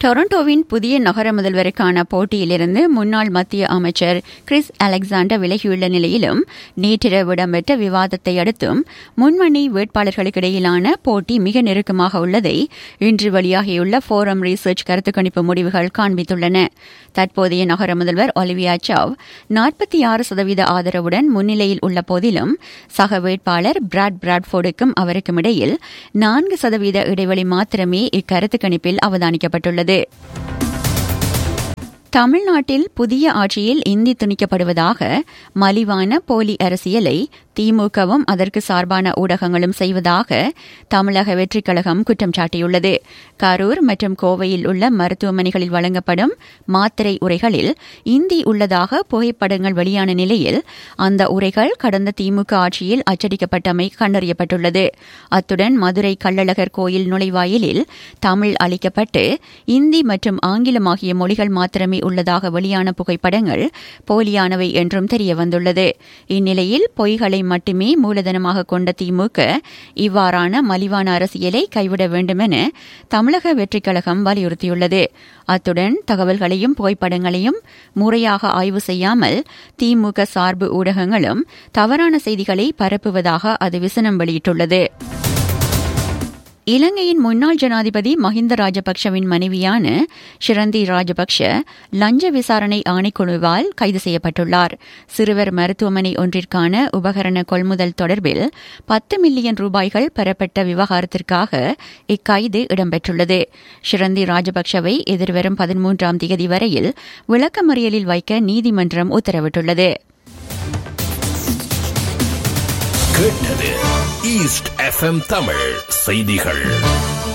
டொரண்டோவின் புதிய நகர முதல்வருக்கான போட்டியிலிருந்து முன்னாள் மத்திய அமைச்சர் கிறிஸ் அலெக்சாண்டர் விலகியுள்ள நிலையிலும் நேற்றிரவு இடம்பெற்ற விவாதத்தை அடுத்தும் முன்மணி வேட்பாளர்களுக்கிடையிலான போட்டி மிக நெருக்கமாக உள்ளதை இன்று வெளியாகியுள்ள ஃபோரம் ரிசர்ச் கருத்து கணிப்பு முடிவுகள் காண்பித்துள்ளன தற்போதைய நகர முதல்வர் ஒலிவியா சாவ் நாற்பத்தி ஆறு சதவீத ஆதரவுடன் முன்னிலையில் உள்ள போதிலும் சக வேட்பாளர் பிராட் பிராட்ஃபோர்டுக்கும் அவருக்கும் இடையில் நான்கு சதவீத இடைவெளி மாத்திரமே இக்கருத்து கணிப்பில் அவதானிக்கப்பட்டுள்ளது தமிழ்நாட்டில் புதிய ஆட்சியில் இந்தி திணிக்கப்படுவதாக மலிவான போலி அரசியலை திமுகவும் அதற்கு சார்பான ஊடகங்களும் செய்வதாக தமிழக வெற்றிக் கழகம் குற்றம் சாட்டியுள்ளது கரூர் மற்றும் கோவையில் உள்ள மருத்துவமனைகளில் வழங்கப்படும் மாத்திரை உரைகளில் இந்தி உள்ளதாக புகைப்படங்கள் வெளியான நிலையில் அந்த உரைகள் கடந்த திமுக ஆட்சியில் அச்சடிக்கப்பட்டமை கண்டறியப்பட்டுள்ளது அத்துடன் மதுரை கள்ளழகர் கோயில் நுழைவாயிலில் தமிழ் அளிக்கப்பட்டு இந்தி மற்றும் ஆங்கிலம் ஆகிய மொழிகள் மாத்திரமே உள்ளதாக வெளியான புகைப்படங்கள் போலியானவை என்றும் தெரியவந்துள்ளது இந்நிலையில் பொய்களை மட்டுமே மூலதனமாக கொண்ட திமுக இவ்வாறான மலிவான அரசியலை கைவிட வேண்டுமென தமிழக வெற்றிக் கழகம் வலியுறுத்தியுள்ளது அத்துடன் தகவல்களையும் புகைப்படங்களையும் முறையாக ஆய்வு செய்யாமல் திமுக சார்பு ஊடகங்களும் தவறான செய்திகளை பரப்புவதாக அது விசனம் வெளியிட்டுள்ளது இலங்கையின் முன்னாள் ஜனாதிபதி மஹிந்த ராஜபக்ஷவின் மனைவியான ஷிரந்தி ராஜபக்ஷ லஞ்ச விசாரணை ஆணைக்குழுவால் கைது செய்யப்பட்டுள்ளார் சிறுவர் மருத்துவமனை ஒன்றிற்கான உபகரண கொள்முதல் தொடர்பில் பத்து மில்லியன் ரூபாய்கள் பெறப்பட்ட விவகாரத்திற்காக இக்கைது இடம்பெற்றுள்ளது ஷிரந்தி ராஜபக்ஷவை எதிர்வரும் பதிமூன்றாம் தேதி வரையில் விளக்கமறியலில் வைக்க நீதிமன்றம் உத்தரவிட்டுள்ளது கேட்டது ஈஸ்ட் எஃப்எம் தமிழ் செய்திகள்